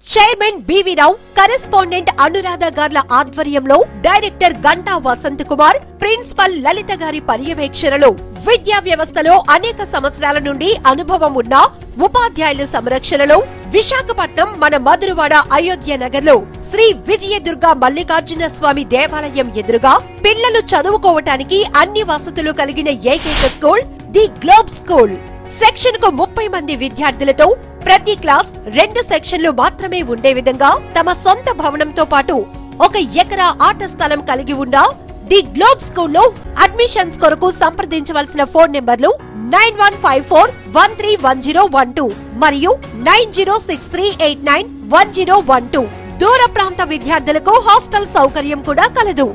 Chairman BV Rao correspondent Anuradha గార్ల ఆధ్వర్యంలో director Ganta Vasanth Kumar principal Lalitha గారి పర్యవేక్షణలో విద్యా వ్యవస్థలో అనేక సంవత్సరాల నుండి అనుభవం ఉన్న ఉపాధ్యాయుల సంరక్షణలో విశాఖపట్నం మన మధురవాడ అయోధ్య నగర్లో శ్రీ విజయదుర్గ మల్లికార్జున స్వామి దేవాలయం ఎదురుగా పిల్లలు చదువుకోవటానికి అన్ని వసతులు కలిగిన ఏకైక school the globe school section కు ముప్పై మంది విద్యార్థులతో ప్రతి క్లాస్ రెండు సెక్షన్లు మాత్రమే ఉండే విధంగా తమ సొంత భవనంతో పాటు ఒక ఎకరా ఆట స్థలం కలిగి ఉన్న ది గ్లోబ్ స్కూల్లో అడ్మిషన్స్ కొరకు సంప్రదించవలసిన ఫోన్ నెంబర్లు nine one five four one three one zero one two మరియు nine zero six three eight nine one zero one two దూర ప్రాంత విద్యార్థులకు హాస్టల్ సౌకర్యం కూడా కలదు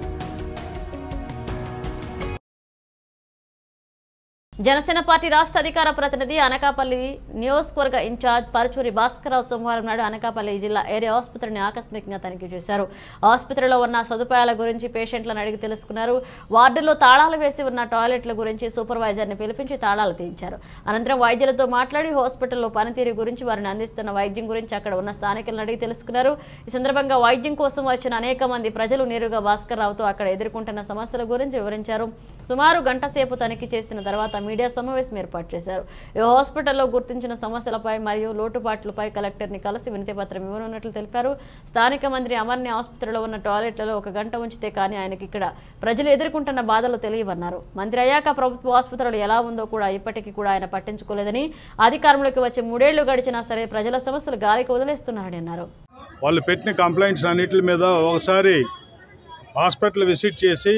జనసేన పార్టీ రాష్ట్ర అధికార ప్రతినిధి అనకాపల్లి నియోజకవర్గ ఇన్ఛార్జ్ పరచూరి భాస్కరరావు సోమవారం నాడు అనకాపల్లి జిల్లా ఏరియా ఆసుపత్రిని ఆకస్మికంగా తనిఖీ చేశారు ఆసుపత్రిలో ఉన్న సదుపాయాల గురించి పేషెంట్లను అడిగి తెలుసుకున్నారు వార్డుల్లో తాళాలు వేసి ఉన్న టాయిలెట్ల గురించి సూపర్వైజర్ని పిలిపించి తాళాలు తీయించారు అనంతరం వైద్యులతో మాట్లాడి హాస్పిటల్లో పనితీరు గురించి వారిని అందిస్తున్న వైద్యం గురించి అక్కడ ఉన్న స్థానికులను అడిగి తెలుసుకున్నారు ఈ సందర్భంగా వైద్యం కోసం వచ్చిన అనేక మంది ప్రజలు నేరుగా భాస్కర్రావుతో అక్కడ ఎదుర్కొంటున్న సమస్యల గురించి వివరించారు సుమారు గంట సేపు తనిఖీ చేసిన తర్వాత మీడియా సమావేశం ఏర్పాటు చేశారు ఈ హాస్పిటల్లో గుర్తించిన సమస్యలపై మరియు లోటుపాట్లపై కలెక్టర్ని కలిసి వినతి పత్రం ఇవ్వనున్నట్లు తెలిపారు స్థానిక మంత్రి అమర్ని ఆసుపత్రిలో ఉన్న టాయిలెట్లలో ఒక గంట ఉంచితే కానీ ఆయనకి ఇక్కడ ప్రజలు ఎదుర్కొంటున్న బాధలు తెలియవన్నారు మంత్రి అయ్యాక ప్రభుత్వ ఆసుపత్రులు ఎలా ఉందో కూడా ఇప్పటికీ కూడా ఆయన పట్టించుకోలేదని అధికారంలోకి వచ్చి మూడేళ్లు గడిచినా సరే ప్రజల సమస్యలు గాలికి వదిలేస్తున్నారని అన్నారు వాళ్ళు పెట్టిన కంప్లైంట్స్ అన్నిటి మీద ఒకసారి హాస్పిటల్ విజిట్ చేసి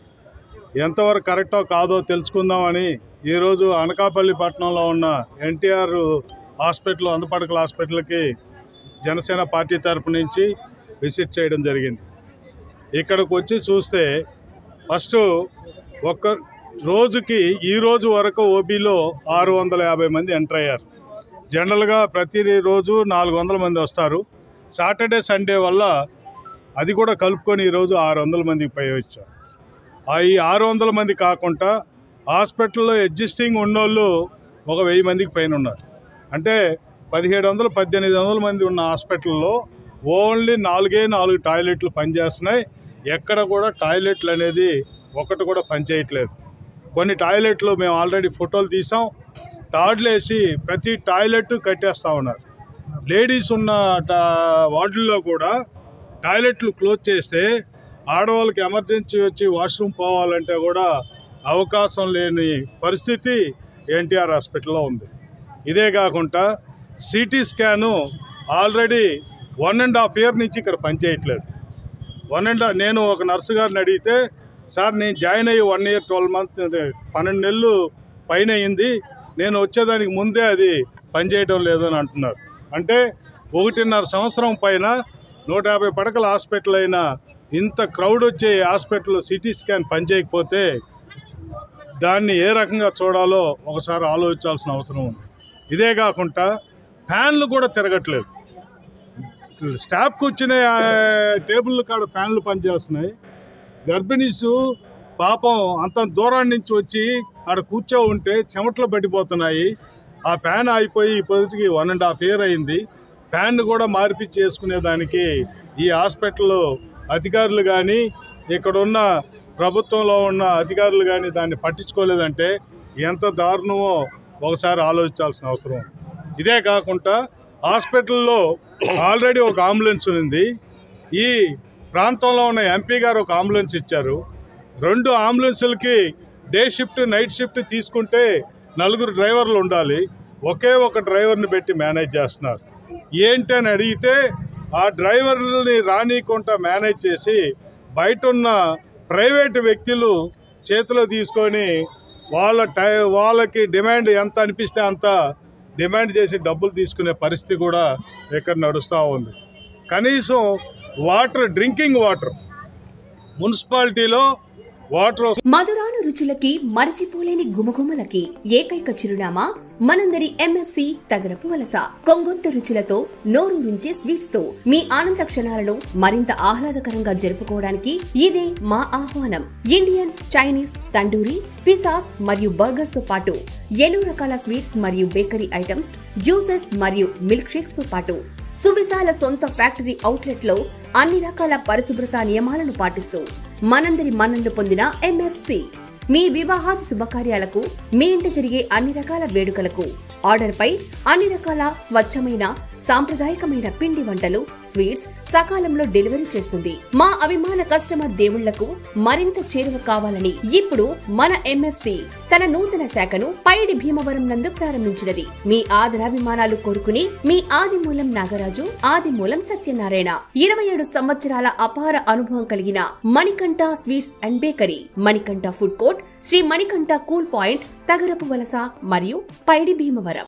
ఎంతవరకు కరెక్టో కాదో తెలుసుకుందామని ఈరోజు అనకాపల్లి పట్టణంలో ఉన్న ఎన్టీఆర్ హాస్పిటల్ అందుపడకల హాస్పిటల్కి జనసేన పార్టీ తరపు నుంచి విజిట్ చేయడం జరిగింది ఇక్కడికి వచ్చి చూస్తే ఫస్ట్ ఒక్క రోజుకి ఈ రోజు వరకు ఓబీలో ఆరు వందల యాభై మంది ఎంటర్ అయ్యారు జనరల్గా ప్రతి రోజు నాలుగు వందల మంది వస్తారు సాటర్డే సండే వల్ల అది కూడా కలుపుకొని ఈరోజు ఆరు వందల మందికి పై వచ్చారు ఆ ఈ ఆరు వందల మంది కాకుండా హాస్పిటల్లో ఎగ్జిస్టింగ్ ఉన్నోళ్ళు ఒక వెయ్యి మందికి పైన ఉన్నారు అంటే పదిహేడు వందలు పద్దెనిమిది వందల మంది ఉన్న హాస్పిటల్లో ఓన్లీ నాలుగే నాలుగు టాయిలెట్లు పనిచేస్తున్నాయి ఎక్కడ కూడా టాయిలెట్లు అనేది ఒకటి కూడా పనిచేయట్లేదు కొన్ని టాయిలెట్లు మేము ఆల్రెడీ ఫోటోలు తీసాం తాడులు వేసి ప్రతి టాయిలెట్ కట్టేస్తూ ఉన్నారు లేడీస్ ఉన్న టా- వార్డుల్లో కూడా టాయిలెట్లు క్లోజ్ చేస్తే ఆడవాళ్ళకి ఎమర్జెన్సీ వచ్చి వాష్రూమ్ పోవాలంటే కూడా అవకాశం లేని పరిస్థితి ఎన్టీఆర్ హాస్పిటల్లో ఉంది ఇదే కాకుండా CT scan already one and half year నుంచి ఇక్కడ పనిచేయట్లేదు వన్ అండ్ నేను ఒక నర్సు గారిని అడిగితే సార్ నేను జాయిన్ అయ్యి వన్ ఇయర్ ట్వెల్వ్ మంత్ అదే పన్నెండు నెలలు పైన అయింది నేను వచ్చేదానికి ముందే అది పనిచేయడం లేదు అని అంటున్నారు అంటే ఒకటిన్నర సంవత్సరం పైన నూట యాభై పడకల హాస్పిటల్ అయినా ఇంత క్రౌడ్ వచ్చే హాస్పిటల్ సిటీ స్కాన్ పనిచేయకపోతే దాన్ని ఏ రకంగా చూడాలో ఒకసారి ఆలోచించాల్సిన అవసరం ఉంది ఇదే కాకుండా ఫ్యాన్లు కూడా తిరగట్లేదు స్టాఫ్ కూర్చునే ఆ, టేబుల్ కాడ ఫ్యాన్లు పనిచేస్తున్నాయి గర్భిణీస్ పాపం అంత దూరం నుంచి వచ్చి ఆడ కూర్చో ఉంటే చెమటలు పడిపోతున్నాయి ఆ ఫ్యాన్ అయిపోయి ఇప్పటికి వన్ అండ్ హాఫ్ ఇయర్ అయింది ఫ్యాన్ కూడా మార్పిచ్చి చేసుకునేదానికి ఈ హాస్పిటల్లో అధికారులు కానీ ఇక్కడ ఉన్న ప్రభుత్వంలో ఉన్న అధికారులు కానీ దాన్ని పట్టించుకోలేదంటే ఎంత దారుణమో ఒకసారి ఆలోచించాల్సిన అవసరం ఉంది. ఇదే కాకుండా హాస్పిటల్లో ఆల్రెడీ ఒక అంబులెన్స్ ఉంది ఈ ప్రాంతంలో ఉన్న ఎంపీ గారు ఒక అంబులెన్స్ ఇచ్చారు రెండు అంబులెన్సులకి డే షిఫ్ట్ నైట్ షిఫ్ట్ తీసుకుంటే నలుగురు డ్రైవర్లు ఉండాలి ఒకే ఒక డ్రైవర్ని పెట్టి మేనేజ్ చేస్తున్నారు ఏంటి అని అడిగితే ఆ డ్రైవర్ని రానీకుండా మేనేజ్ చేసి బయట ఉన్న ప్రైవేట్ వ్యక్తులు చేతిలో తీసుకొని వాళ్ళ టై వాళ్ళకి డిమాండ్ ఎంత అనిపిస్తే అంత డిమాండ్ చేసి డబ్బులు తీసుకునే పరిస్థితి కూడా ఇక్కడ నడుస్తూ ఉంది కనీసం వాటర్ డ్రింకింగ్ వాటర్ మున్సిపాలిటీలో వాటర్ మధురాను రుచులకి మరచిపోలేని గుమగుమలకి ఏకైక చిరునామా మనందరి ఎంఎఫ్సి తగరపు వలస కొంగొత్త రుచులతో నోరూరించే స్వీట్స్ తో మీ ఆనంద క్షణాలను మరింత ఆహ్లాదకరంగా జరుపుకోవడానికి ఇదే మా ఆహ్వానం ఇండియన్ చైనీస్ తండూరి పిసాస్ మరియు బర్గర్స్ తో పాటు ఎన్నో రకాల స్వీట్స్ మరియు బేకరీ ఐటమ్స్ జ్యూసెస్ మరియు మిల్క్ షేక్స్ తో పాటు సువిశాల సొంత ఫ్యాక్టరీ అవుట్లెట్ లో అన్ని రకాల పరిశుభ్రత నియమాలను పాటిస్తూ మనందరి మన్ననలు పొందిన ఎంఎఫ్సి మీ వివాహాది శుభకార్యాలకు మీ ఇంట జరిగే అన్ని రకాల వేడుకలకు ఆర్డర్ పై అన్ని రకాల స్వచ్ఛమైన సాంప్రదాయకమైన పిండి వంటలు స్వీట్స్ సకాలంలో డెలివరీ చేస్తుంది మా అభిమాన కస్టమర్ దేవుళ్లకు మరింత చేరువ కావాలని ఇప్పుడు మన ఎంఎఫ్సి తన నూతన శాఖను పైడి భీమవరం నందు ప్రారంభించినది మీ ఆదరాభిమానాలు కోరుకుని మీ ఆదిమూలం నాగరాజు ఆదిమూలం సత్యనారాయణ ఇరవై ఏడు సంవత్సరాల అపార అనుభవం కలిగిన Manikanta sweets and bakery Manikanta food court Shri Manikanta cool point Tagarapuvalasa మరియు పైడి భీమవరం